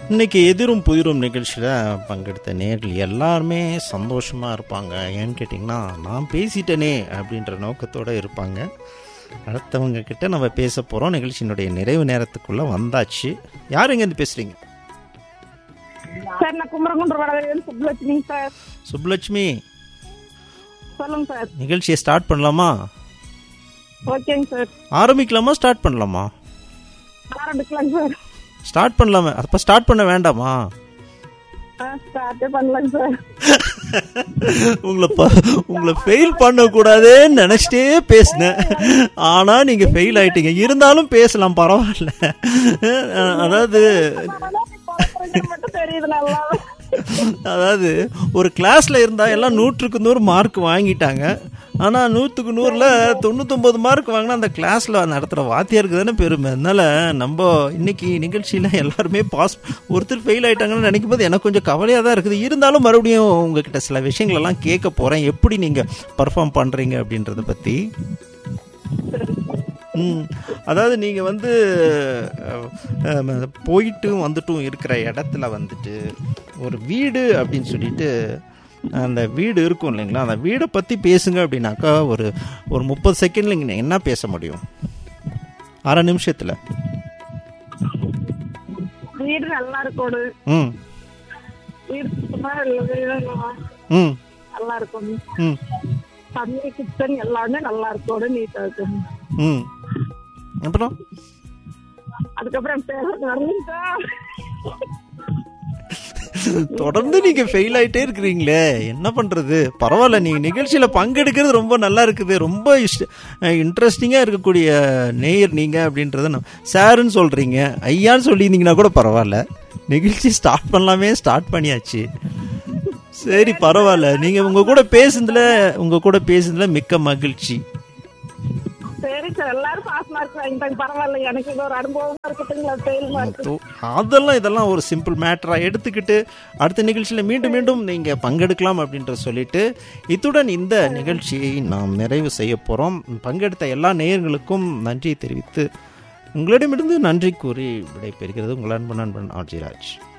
இன்னைக்கு எதிரும் புதிரும் நிகழ்ச்சியில் பங்கெடுத்த நேர்கள் எல்லாருமே சந்தோஷமாக இருப்பாங்க ஏன்னு கேட்டிங்கன்னா நான் பேசிட்டேனே அப்படின்ற நோக்கத்தோடு இருப்பாங்க அடுத்தவங்க கிட்ட நம்ம பேச போகிறோம் நிகழ்ச்சியினுடைய நிறைவு நேரத்துக்குள்ளே வந்தாச்சு யார் இங்கேருந்து பேசுகிறீங்க சார் நான் குமரகுன்ற வடகரையில் சுப்புலட்சுமிங்க சார் சுப்புலட்சுமி சொல்லுங்க சார் நிகழ்ச்சியை ஸ்டார்ட் பண்ணலாமா ஓகேங்க சார் ஆரம்பிக்கலாமா ஸ்டார்ட் பண்ணலாமா ஆரம்பிக்கலாங்க சார் ஸ்டார்ட் பண்ணலாமா அப்போ ஸ்டார்ட் பண்ண வேண்டாமா ஆ ஸ்டார்ட்டே பண்ணலாங்க சார் உங்களை ப உங்களை ஃபெயில் பண்ணக்கூடாதுன்னு நினச்சிட்டே பேசினேன் ஆனால் நீங்கள் ஃபெயில் ஆயிட்டீங்க இருந்தாலும் பேசலாம் பரவாயில்ல அஹ் அதாவது மட்டும் தெரியுது நல்லா அதாவது ஒரு கிளாஸில் இருந்தால் எல்லாம் நூற்றுக்கு நூறு மார்க் வாங்கிட்டாங்க ஆனால் நூற்றுக்கு நூறில் தொண்ணூத்தொம்பது மார்க் வாங்கினா அந்த கிளாஸில் நடத்துகிற வாத்தியாருக்கு தானே பெருமை அதனால் நம்ம இன்னைக்கு நிகழ்ச்சியில் எல்லாருமே பாஸ் ஒருத்தர் ஃபெயில் ஆயிட்டாங்கன்னு நினைக்கும் போது எனக்கு கொஞ்சம் கவலையாக தான் இருக்குது இருந்தாலும் மறுபடியும் உங்ககிட்ட சில விஷயங்களெல்லாம் கேட்க போகிறேன் எப்படி நீங்கள் பர்ஃபார்ம் பண்ணுறீங்க அப்படின்றத பற்றி ம் அதாவது நீங்கள் வந்து அஹ், அஹ், போயிட்டும் வந்துட்டும் இருக்கிற இடத்துல வந்துட்டு ஒரு வீடு அப்படின்னு சொல்லிட்டு அந்த வீடு இருக்கும் இல்லைங்களா அந்த வீடை பற்றி பேசுங்க அப்படின்னாக்கா ஒரு ஒரு முப்பது செகண்டில் நீங்கள் என்ன பேச முடியும் அரை நிமிஷத்தில் வீடு நல்லா இருக்கும் ம் வீடு சுத்தமா இல்ல- ம் நல்லா இருக்கும் ம் தண்ணி கிச்சன் எல்லாமே நல்லா இருக்கும் நீட்டா இருக்கும் ம் அப்புறம் அதுக்கப்புறம் பேர் வரலைங்க சார் தொடர்ந்து நீங்க ஃபெயில் ஆயிட்டே இருக்கிறீங்களே என்ன பண்றது பரவாயில்ல நீங்க நிகழ்ச்சியில பங்கெடுக்கிறது ரொம்ப நல்லா இருக்குது ரொம்ப இன்ட்ரெஸ்டிங்கா இருக்கக்கூடிய நேயர் நீங்க அப்படின்றத நான் சாருன்னு சொல்றீங்க ஐயான்னு சொல்லியிருந்தீங்கன்னா கூட பரவாயில்ல நிகழ்ச்சி ஸ்டார்ட் பண்ணலாமே ஸ்டார்ட் பண்ணியாச்சு சரி பரவாயில்ல நீங்க உங்க கூட பேசுனதுல உங்க கூட பேசுனதுல மிக்க மகிழ்ச்சி சரி சார் எல்லாரும் பாஸ் மார்க் வாங்கிட்டாங்க பரவாயில்ல எனக்கு இது ஒரு அனுபவமா இருக்கட்டுங்களா ஃபெயில் மார்க் தோ- அதெல்லாம் இதெல்லாம் ஒரு சிம்பிள் மேட்டரா எடுத்துக்கிட்டு அடுத்த நிகழ்ச்சியில மீண்டும் மீண்டும் நீங்க பங்கெடுக்கலாம் அப்படின்ற சொல்லிட்டு இத்துடன் இந்த நிகழ்ச்சியை நாம் நிறைவு செய்ய போறோம் பங்கெடுத்த எல்லா நேயர்களுக்கும் நன்றி தெரிவித்து உங்களிடமிருந்து நன்றி கூறி விடைபெறுகிறது உங்கள் அன்பு நண்பன் ஆர்ஜிராஜ்